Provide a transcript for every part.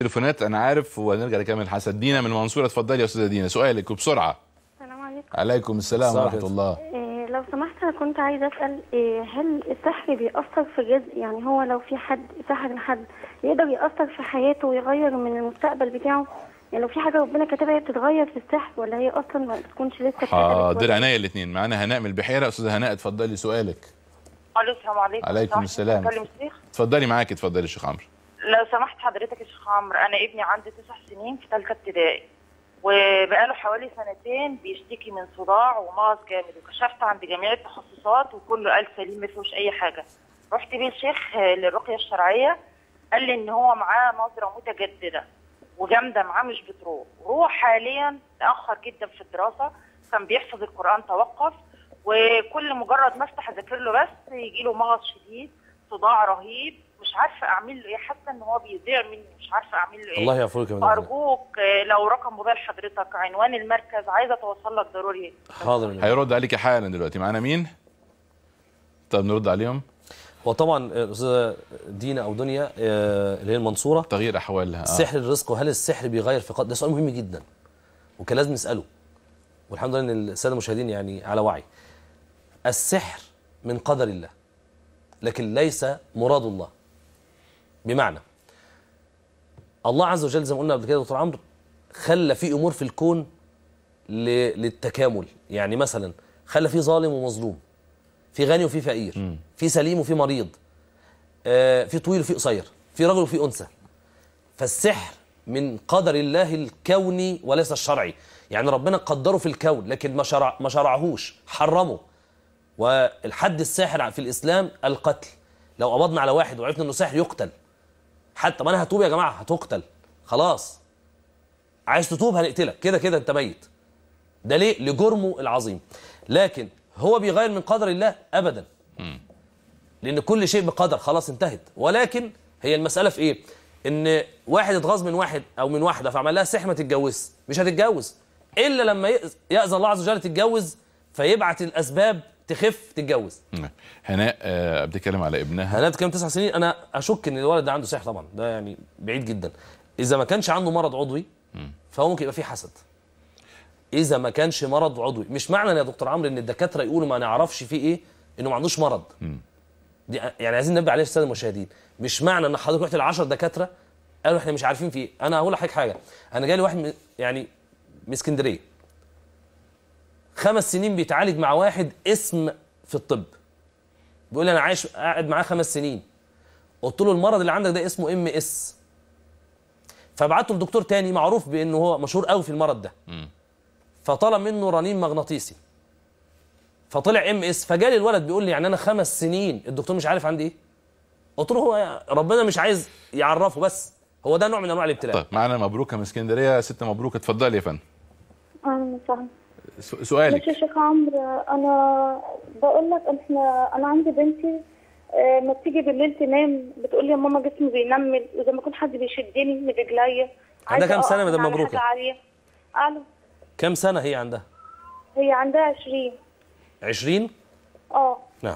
تليفونات انا عارف وهنرجع نكمل الحسد دينا من المنصوره اتفضلي يا استاذه دينا سؤالك وبسرعه السلام عليكم عليكم السلام السلام ورحمه عليكم. الله إيه لو سمحت انا كنت عايزه اسال إيه هل السحر بيأثر في الرزق يعني هو لو في حد سحر لحد يقدر يأثر في حياته ويغير من المستقبل بتاعه يعني لو في حاجه ربنا كاتبها هي بتتغير في السحر ولا هي اصلا ما بتكونش لسه اتكتبت حاضر ولا- عينيا الاثنين معانا هناء من البحيره استاذه هناء اتفضلي سؤالك الو السلام عليكم عليكم سمحت السلام. بكلم الشيخ اتفضلي معاكي اتفضلي يا شيخ عمرو لو سمحت حضرتك يا شيخ عمرو انا ابني عنده تسع سنين في ثالثه ابتدائي وبقاله حوالي سنتين بيشتكي من صداع ومغص جامد وكشفت عند جميع التخصصات وكله قال سليم ما فيهوش اي حاجه رحت بيه الشيخ للرقيه الشرعيه قال لي ان هو معاه نظره متجدده وجامده معاه مش بتروح وهو حاليا تاخر جدا في الدراسه كان بيحفظ القران توقف وكل مجرد ما افتح اذاكر له بس يجي له مغص شديد صداع رهيب مش عارفه اعمل له ايه حاسه ان هو بيضيع مني مش عارفه اعمل له ايه الله يعفوك يا مدام ارجوك آه، لو رقم موبايل حضرتك عنوان المركز عايزه اتوصل لك ضروري حاضر يا مدام. هيرد عليكي حالا دلوقتي معانا مين طب نرد عليهم هو طبعا الاستاذه دينا او دنيا آه، اللي هي المنصوره تغيير احوالها آه. سحر الرزق وهل السحر بيغير في قدر ده سؤال مهم جدا وكان لازم نساله والحمد لله ان الساده المشاهدين يعني على وعي السحر من قدر الله لكن ليس مراد الله بمعنى الله عز وجل زي ما قلنا قبل كده يا دكتور عمرو خلى في امور في الكون ل- للتكامل يعني مثلا خلى في ظالم ومظلوم في غني وفي فقير في سليم وفي مريض آه، في طويل وفي قصير في رجل وفي انثى فالسحر من قدر الله الكوني وليس الشرعي يعني ربنا قدره في الكون لكن ما شرع ما شرعهوش حرمه والحد الساحر في الاسلام القتل لو قبضنا على واحد وعرفنا انه ساحر يقتل حتى ما انا هتوب يا جماعه هتقتل خلاص عايز تتوب هنقتلك كده كده انت ميت ده ليه لجرمه العظيم لكن هو بيغير من قدر الله ابدا لان كل شيء بقدر خلاص انتهت ولكن هي المساله في ايه ان واحد اتغاظ من واحد او من واحده فعمل لها سحر ما تتجوزش مش هتتجوز الا لما يأذ- ياذن الله عز وجل تتجوز فيبعت الاسباب تخف تتجوز مم. هناء آه، بتتكلم على ابنها هنات كام تسع سنين انا اشك ان الولد ده عنده سحر طبعا ده يعني بعيد جدا اذا ما كانش عنده مرض عضوي فهو ممكن يبقى فيه حسد اذا ما كانش مرض عضوي مش معنى يا دكتور عمرو ان الدكاتره يقولوا ما نعرفش فيه ايه انه ما عندوش مرض دي يعني عايزين ننبه عليه الساده المشاهدين مش معنى ان حضرتك رحت ل 10 دكاتره قالوا احنا مش عارفين فيه ايه انا هقول لحضرتك حاجه انا جالي واحد من يعني من اسكندريه خمس سنين بيتعالج مع واحد اسم في الطب بيقول لي انا عايش قاعد معاه خمس سنين قلت له المرض اللي عندك ده اسمه ام اس فبعته لدكتور تاني معروف بانه هو مشهور قوي في المرض ده فطلب منه رنين مغناطيسي فطلع ام اس فجالي الولد بيقول لي يعني انا خمس سنين الدكتور مش عارف عندي ايه قلت له هو ربنا مش عايز يعرفه بس هو ده نوع من انواع الابتلاء طيب معانا مبروكه من اسكندريه يا ست مبروكه اتفضلي يا فندم اهلا وسهلا س- ماشي سؤالك يا شيخ عمرو انا بقول لك احنا انا عندي بنتي آه، ما بتيجي بالليل تنام بتقول لي يا ماما جسمي بينمل وزي ما يكون حد بيشدني من رجليا عندها كام عايزة سنة يا أقف مدام من على مبروكة؟ حاجة عالية الو كم سنه هي عندها هي عندها 20 20 اه نعم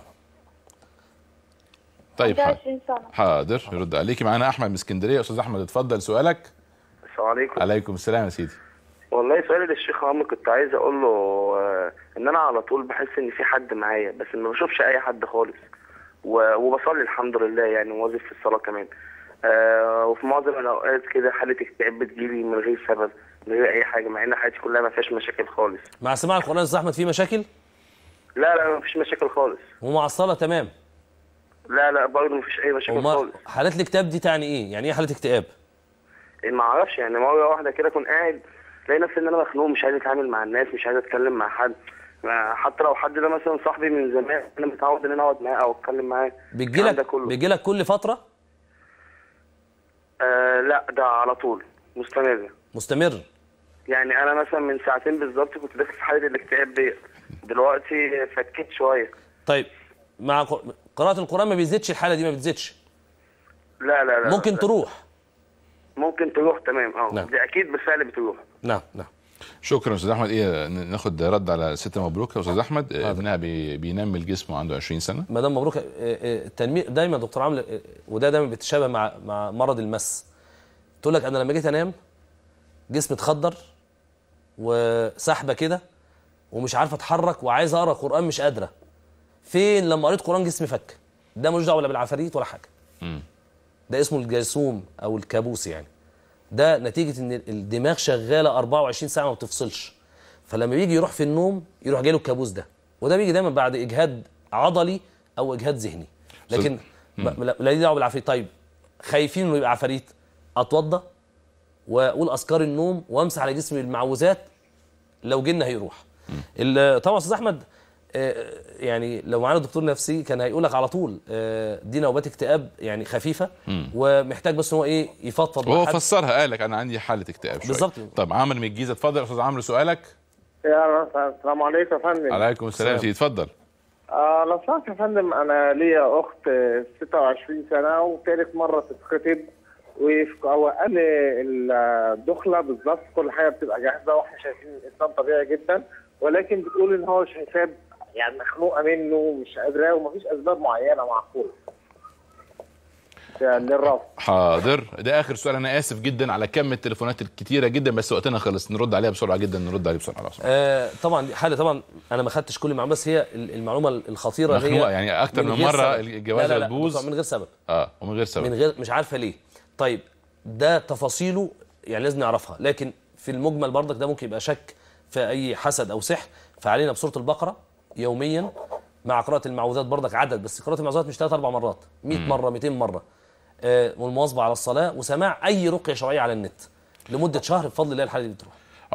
طيب عندها حاضر 20 سنة حاضر يرد عليكي معانا احمد من اسكندريه استاذ احمد اتفضل سؤالك السلام عليكم عليكم السلام يا سيدي والله سؤالي للشيخ عمرو كنت عايز اقول له آه، ان انا على طول بحس ان في حد معايا بس ما بشوفش اي حد خالص و- وبصلي الحمد لله يعني مواظب في الصلاه كمان آه وفي معظم الاوقات كده حاله اكتئاب بتجيلي من غير سبب من غير اي حاجه مع ان حياتي كلها ما فيهاش مشاكل خالص مع سماع القران يا استاذ احمد في مشاكل لا لا ما فيش مشاكل خالص ومع الصلاه تمام لا لا برضه ما فيش اي مشاكل وما خالص حالات الاكتئاب دي تعني ايه يعني ايه حاله اكتئاب ما اعرفش يعني مره واحده كده اكون قاعد الاقي نفسي ان انا مخنوق مش عايز اتعامل مع الناس مش عايز اتكلم مع حد ما- حتى لو حد ده مثلا صاحبي من زمان انا متعود ان انا اقعد معاه او اتكلم معاه بيجي الكلام ده لك كله بيجي لك كل فتره آه لا ده على طول مستمر مستمر يعني انا مثلا من ساعتين بالظبط كنت داخل في حاله الاكتئاب ديت دلوقتي فكيت شويه طيب مع ق- قراءه القران ما بيزيدش الحاله دي ما بتزيدش لا لا لا ممكن لا. تروح ممكن تروح تمام اه نعم. دي اكيد بالفعل بتروح نعم نعم شكرا استاذ احمد ايه ن- ناخد رد على ست مبروك يا استاذ احمد آه، ابنها بي بينمي الجسم وعنده 20 سنه مدام مبروك آه، آه، التنميل دايما دكتور عامل آه، وده دايما بيتشابه مع مع مرض المس تقول لك انا لما جيت انام جسمي اتخدر وسحبه كده ومش عارف اتحرك وعايز اقرا قران مش قادره فين لما قريت قران جسمي فك ده ملوش دعوه ولا بالعفاريت ولا حاجه مم. ده اسمه الجرثوم او الكابوس يعني ده نتيجه ان الدماغ شغاله 24 ساعه ما بتفصلش فلما بيجي يروح في النوم يروح جاي له الكابوس ده وده بيجي دايما بعد اجهاد عضلي او اجهاد ذهني لكن ما- لا لا ليه دعوه بالعفاريت طيب خايفين انه يبقى عفاريت اتوضى واقول اذكار النوم وامسح على جسمي المعوذات لو جن هيروح ال- طبعا استاذ احمد آه، يعني لو معانا دكتور نفسي كان هيقول لك على طول آه، دي نوبات اكتئاب يعني خفيفه ومحتاج بس ان هو ايه يفضفض مع وهو حد. فسرها قال لك انا عندي حاله اكتئاب شويه بالظبط. طب عمرو من الجيزه اتفضل يا استاذ عمرو سؤالك يا السلام عليكم يا فندم عليكم السلام سيدي اتفضل آه لو سمحت يا فندم انا ليا اخت آه، 26 سنه وثالث مره تتخطب وقال الدخله بالظبط كل حاجه بتبقى جاهزه واحنا شايفين الانسان طبيعي جدا ولكن بتقول ان هو شايفاه يعني مخنوقه منه ومش قادره ومفيش اسباب معينه معقوله ده للرفض حاضر ده اخر سؤال انا اسف جدا على كم التليفونات الكتيره جدا بس وقتنا خلص نرد عليها بسرعه جدا نرد عليه بسرعه لو سمحت. آه طبعا دي حاله طبعا انا ما خدتش كل المعلومات بس هي ال- المعلومه الخطيره مخنوقه هي يعني اكتر من, غير مره سبب. الجوازه لا لا لا تبوظ من غير سبب اه ومن غير سبب من غير مش عارفه ليه طيب ده تفاصيله يعني لازم نعرفها لكن في المجمل برضك ده ممكن يبقى شك في اي حسد او سحر فعلينا بسوره البقره يوميا مع قراءه المعوذات برضك عدد بس قراءه المعوذات مش ثلاث اربع مرات 100 مره 200 مره آه والمواظبه على الصلاه وسماع اي رقيه شرعيه على النت لمده شهر بفضل الله الحاله دي بتروح